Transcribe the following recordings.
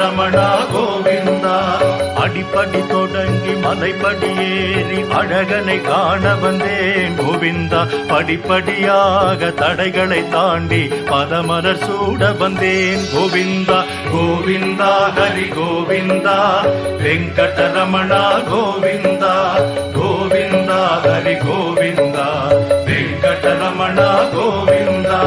வெங்கடரமணா கோவிந்தா அடிப்படி தொடங்கி மலைப்படி ஏறி அழகனை காண வந்தேன் கோவிந்தா படிப்படியாக தடைகளை தாண்டி பதமலர் சூட வந்தேன் கோவிந்தா கோவிந்தா ஹரி கோவிந்தா வெங்கடரமணா கோவிந்தா கோவிந்தா ஹரி கோவிந்தா வெங்கடரமணா கோவிந்தா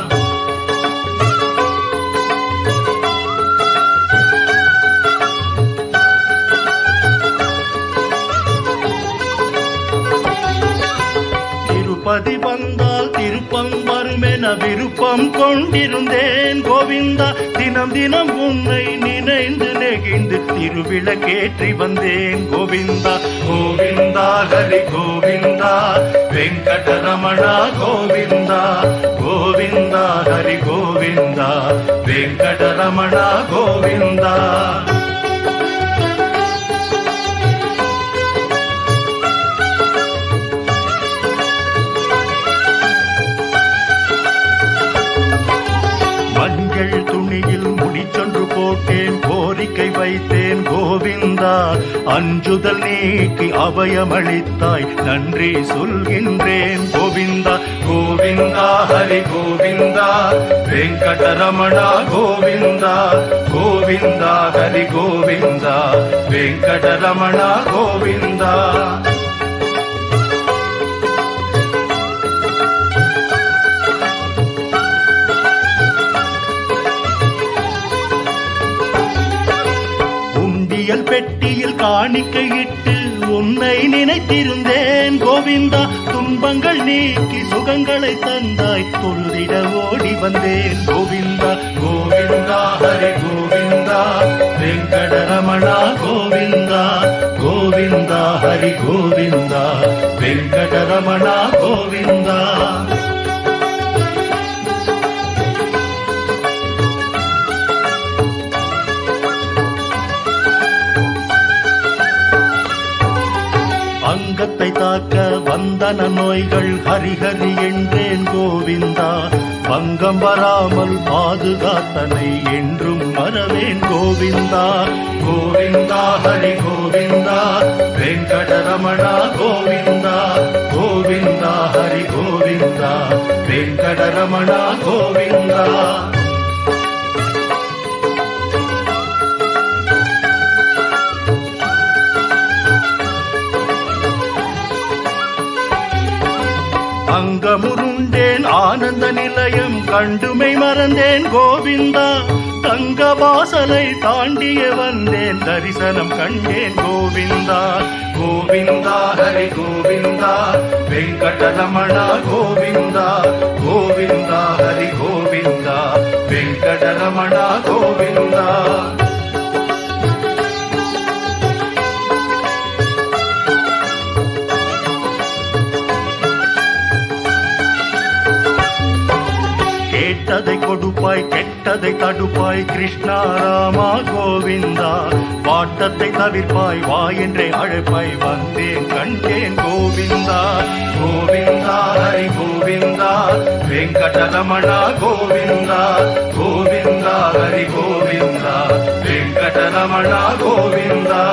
திருப்பதி வந்தால் திருப்பம் வருமென விருப்பம் கொண்டிருந்தேன் கோவிந்தா தினம் தினம் உன்னை நினைந்து நெகிழ்ந்து திருவிளக்கேற்றி வந்தேன் கோவிந்தா கோவிந்தா ஹரி கோவிந்தா வெங்கடரமணா கோவிந்தா கோவிந்தா ஹரி கோவிந்தா வெங்கடரமணா கோவிந்தா மஞ்சள் துணியில் முடிச்சொன்று போட்டேன் கோரிக்கை வைத்தேன் கோவிந்தா அஞ்சுதல் நீக்கி அபயமளித்தாய் நன்றி சொல்கின்றேன் கோவிந்தா கோவிந்தா ஹரி கோவிந்தா வெங்கடரமணா கோவிந்தா கோவிந்தா ஹரி கோவிந்தா வெங்கடரமணா கோவிந்தா உண்டியல் பெட்டியில் காணிக்கையிட்டு உன்னை நினைத்திருந்தேன் கோவிந்தா துன்பங்கள் நீக்கி சுகங்களை தந்தாய் தொழுதிட ஓடி வந்தேன் கோவிந்தா கோவிந்தா ஹரி கோவிந்தா வெங்கடரமணா கோவிந்தா கோவிந்தா ஹரி கோவிந்தா வெங்கடரமணா கோவிந்தா அங்கத்தை தாக்க வந்தன நோய்கள் ஹரிஹரி என்றேன் கோவிந்தா பங்கம் வராமல் பாதுகாத்தனை என்றும் மறவேன் கோவிந்தா கோவிந்தா ஹரி கோவிந்தா வெங்கடரமணா கோவிந்தா கோவிந்தா ஹரி கோவிந்தா வெங்கடரமணா கோவிந்தா அங்கமுருண்டேன் ஆனந்த நிலையம் கண்டுமை மறந்தேன் கோவிந்தா தங்க வாசலை தாண்டிய வந்தேன் தரிசனம் கண்டேன் கோவிந்தா கோவிந்தா ஹரி கோவிந்தா வெங்கடரமணா கோவிந்தா கோவிந்தா ஹரி கோவிந்தா வெங்கடரமணா கோவிந்தா கேட்டதை கொடுப்பாய் கெட்டதை தடுப்பாய் கிருஷ்ணா ராமா கோவிந்தா வாட்டத்தை தவிர்ப்பாய் வா என்றே அழைப்பாய் வந்தேன் கண்டேன் கோவிந்தா கோவிந்தா ஹரி கோவிந்தா வெங்கடரமணா கோவிந்தா கோவிந்தா ஹரி கோவிந்தா வெங்கடரமணா கோவிந்தா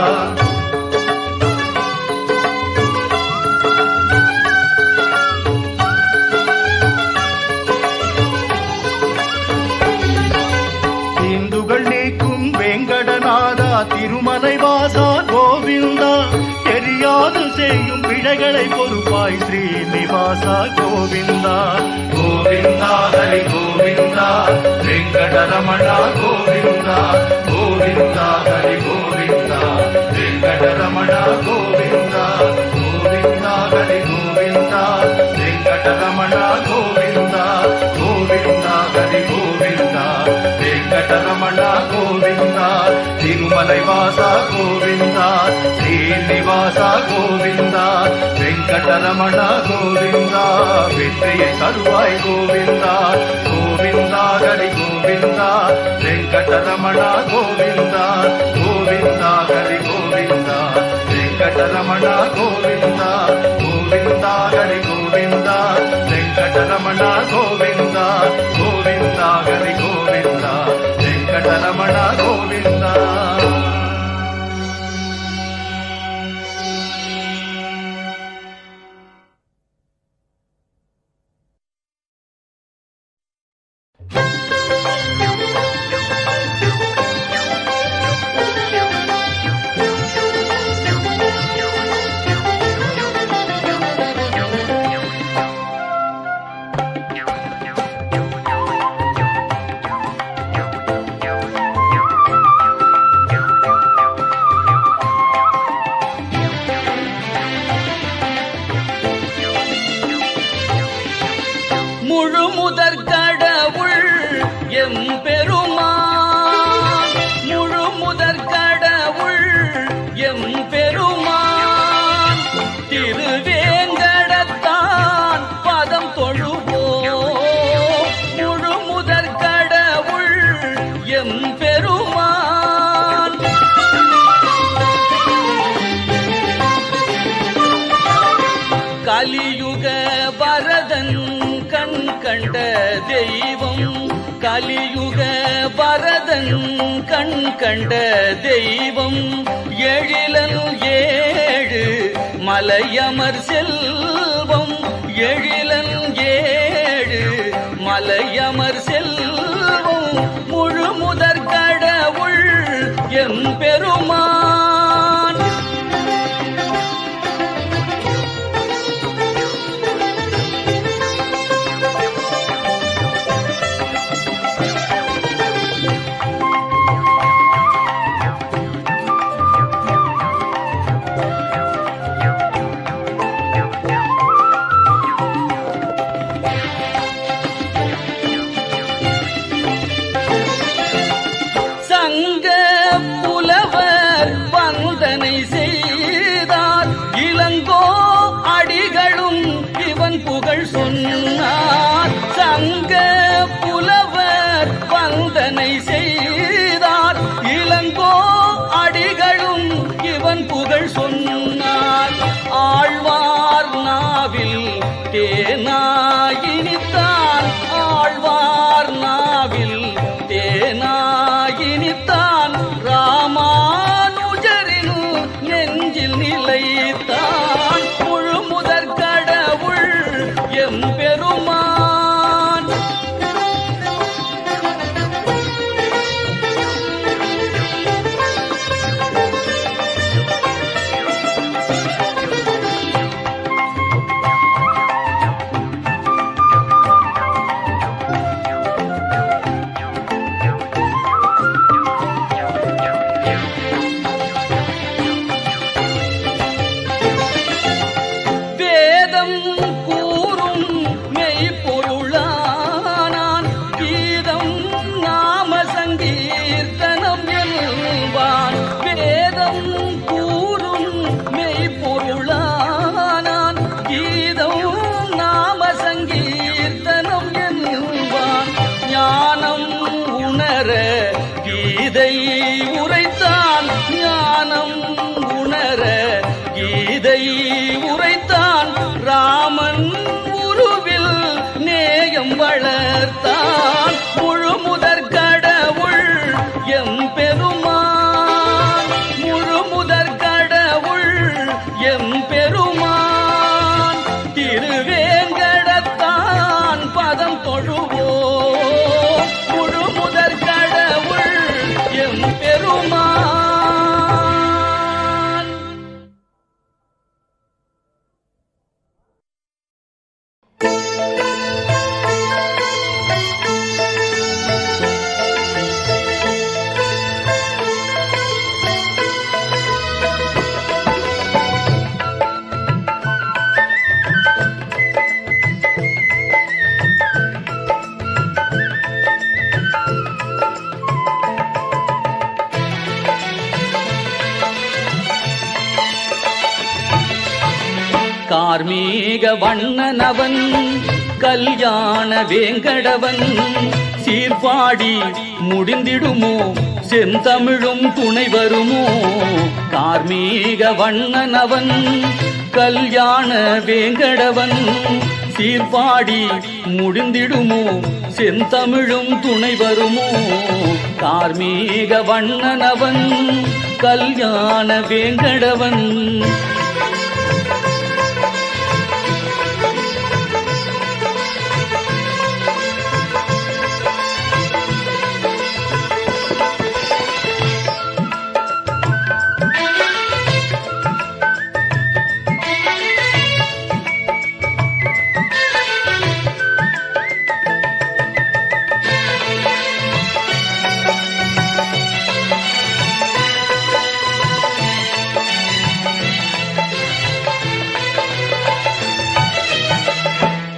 தீந்துகள் நீக்கும் வெங்கடநாதா திருமலை வாசா கோவிந்தா தெரியாது செய்யும் பிழைகளை பொறுப்பாய் ஸ்ரீனிவாசா கோவிந்தா கோவிந்தா ஹரி கோவிந்தா வெங்கடரமணா கோவிந்தா கோவிந்தா ஹரி கோவிந்தா வெங்கடரமணா கோவிந்தா கோவிந்தா ஹரி கோவிந்தா வெங்கடரமணா கோவிந்தா கோவிந்தா ஹரி கோவிந்தா வெங்கடரமணா கோவிந்தா திருமலை வாசா கோவிந்தா ஸ்ரீனிவாசா கோவிந்தா வெங்கடரமணா கோவிந்தா வெற்றியை தருவாய் கோவிந்தா கோவிந்தா ஹரி கோவிந்தா வெங்கடரமணா கோவிந்தா கோவிந்தா ஹரி கோவிந்தா வெங்கடரமணா கோவிந்தா கோவிந்தா ஹரி கோவிந்தா வெங்கடரமணா கோவிந்தா கோவிந்தா ஹரி கோவிந்தா வெங்கடரமணா கோவிந்தா முழு முதற் கடவுள் எம் பெருமான் முழு முதற் கடவுள் எம் பெருமான் திருவேங்கடத்தான் பதம் தொழுவோம் முழு முதற் கடவுள் எம் பெருமான் கலியுக வரதன் கண் கண்ட தெய்வம் கலியுக வரதன் கண் கண்ட தெய்வம் எழிலன் ஏழு மலையமர் செல்வம் எழிலன் ஏழு மலையமர் செல்வம் முழு முதற் கடவுள் எம் பெருமான் சங்க புலவர் வந்தனை செய்தார் இளங்கோ அடிகளும் இவன் புகழ் சொன்னார் சங்க புலவர் வந்தனை செய்தார் இளங்கோ அடிகளும் இவன் புகழ் சொன்னார் ஆழ்வார் நாவில் தேனாயினித்தான் ஆழ்வார் நாவில் தேனாயினித்தான் ராமானுஜரின் நெஞ்சில் நிலைத்தான் முழு முதற் கடவுள் எம் பெருமான் வேதம் கூறும் மெய்ப்பொருளானான் கீதம் நாம சங்கீர்த்தனம் என்பான் வேதம் கூறும் மெய்ப்பொருளானான் கீதம் நாம சங்கீர்த்தனம் என்பான் ஞானம் உணர கீதை உரைத்தான் ஞானம் உணர கீதை உரைத்தான் ராமன் உருவில் நேயம் வளர்த்தான் முழு முதற் கடவுள் எம் பெருமான் முழு முதற் கடவுள் எம் பெருமான் திருவேங்கடத்தான் பதம் தொழுவோம் முழு முதற் கடவுள் எம் பெருமான் கார்மீக வண்ணனவன் கல்யாண வேங்கடவன் சீர்பாடி முடிந்திடுமோ செந்தமிழும் துணை வருமோ கார்மீக வண்ணனவன் கல்யாண வேங்கடவன் சீர்பாடி முடிந்திடுமோ செந்தமிழும் துணை வருமோ கார்மீக வண்ணனவன் கல்யாண வேங்கடவன்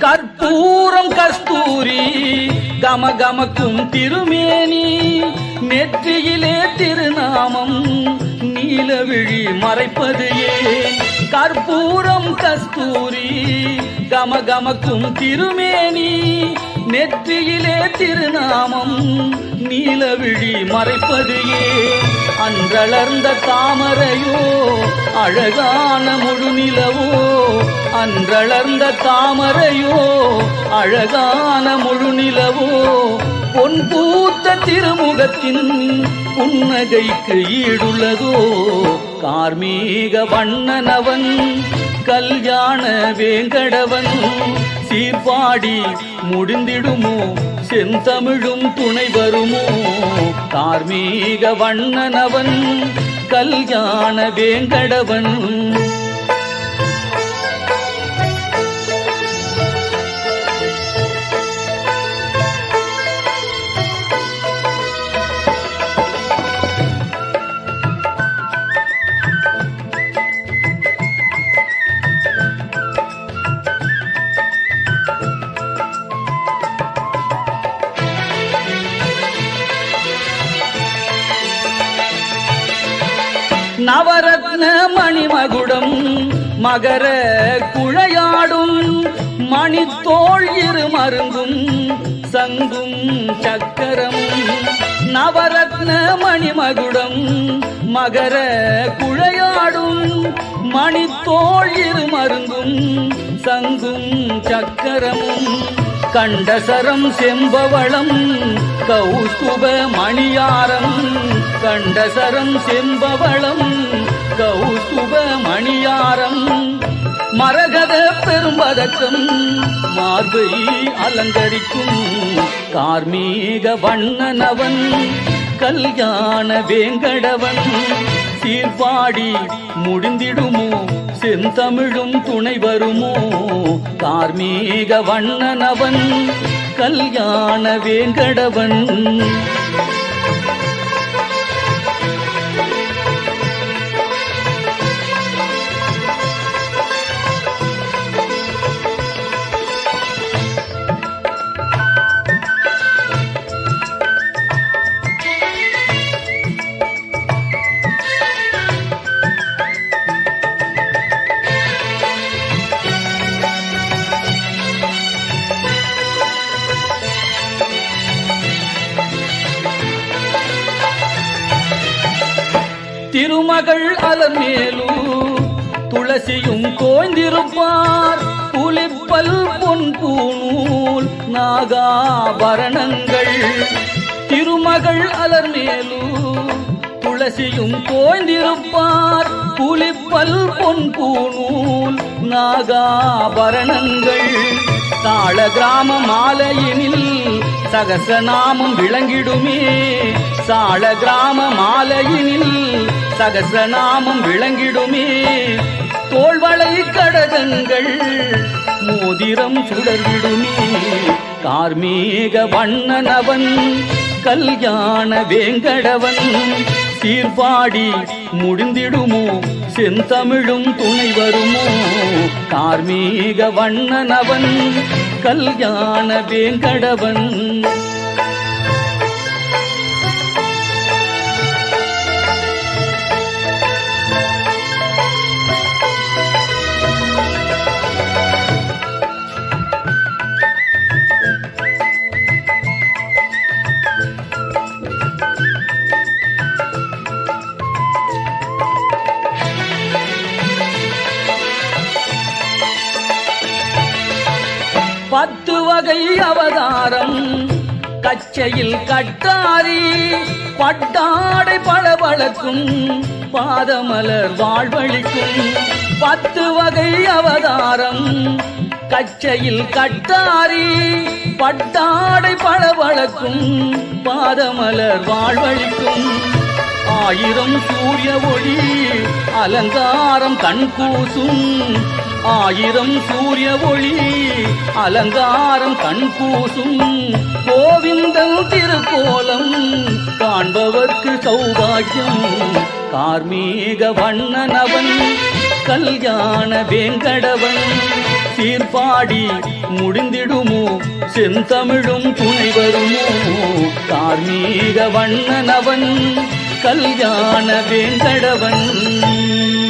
கற்பூரம் கஸ்தூரி கமகமக்கும் திருமேனி நெற்றியிலே திருநாமம் நீலவிழி மறைப்பது ஏன் கற்பூரம் கஸ்தூரி கமகமக்கும் திருமேனி நெற்றியிலே திருநாமம் நீலவிழி மறைப்பது ஏன் அன்றளர்ந்த தாமரையோ அழகான முழுநிலவோ அன்றளர்ந்த தாமரையோ அழகான முழுநிலவோ பொன் பூத்த திருமுகத்தின் புன்னகைக்கு ஈடுள்ளதோ கார்மீக வண்ணனவன் கல்யாண வேங்கடவன் சீர்பாடி முடிந்திடுமோ செந்தமிழும் துணை வருமோ கார்மீக வண்ணனவன் கல்யாண வேங்கடவன் நவரத்ன மணிமகுடம் மகர குழையாடும் மணித்தோள் இரு மருங்கும் சங்கும் சக்கரமும் நவரத்ன மணிமகுடம் மகர குழையாடும் மணித்தோள் இரு மருங்கும் சங்கும் சக்கரமும் கண்டசரம் செம்பவளம் கௌஸ்துப மணியாரம் கண்டசரம் செம்பவளம் கௌஸ்துப மணியாரம் மரகத பெரும்பதக்கம் மார்பை அலங்கரிக்கும் கார்மீக வண்ணனவன் கல்யாண வேங்கடவன் சீர்பாடி முடிந்திடுமோ செந்தமிழும் துணை வருமோ கார்மீக வண்ணனவன் கல்யாண வேங்கடவன் திருமகள் அலமேலு துளசியும் தோய்ந்திருப்பார் புலிப்பல் பொன் பூநூல் நாகாபரணங்கள் திருமகள் அலர்மேலு துளசியும் தோய்ந்திருப்பார் புலிப்பல் பொன் பூநூல் நாகாபரணங்கள் தாள கிராம மாலையினில் சகசநாமம் விளங்கிடுமே சாள கிராம மாலையினில் சகசநாமம் விளங்கிடுமே தோள்வளை கடகங்கள் மோதிரம் சுடர்விடுமே கார்மீக வண்ணனவன் கல்யாண வேங்கடவன் சீர்பாடி முடிந்திடுமோ செந்தமிழும் துணை வருமோ கார்மீக வண்ணனவன் கல்யாண வேங்கடவன் பத்து வகை அவதாரம் கச்சையில் கட்டாரி பட்டாடை பளபளக்கும் பாதமலர் வாழ்வழிக்கும் பத்து வகை அவதாரம் கச்சையில் கட்டாரி பட்டாடை பளபளக்கும் பாதமலர் வாழ்வழிக்கும் ஆயிரம் சூரிய ஒளி அலங்காரம் கண் கூசும் ஆயிரம் சூரிய ஒளி அலங்காரம் கண் கூசும் கோவிந்தன் திருக்கோலம் காண்பவர்க்கு சௌபாகியம் கார்மீக வண்ணனவன் கல்யாண வேங்கடவன் சீர்பாடி முடிந்திடுமோ செந்தமிழும் துணை வருமோ கார்மீக வண்ணனவன் கல்யாண வேங்கடவன்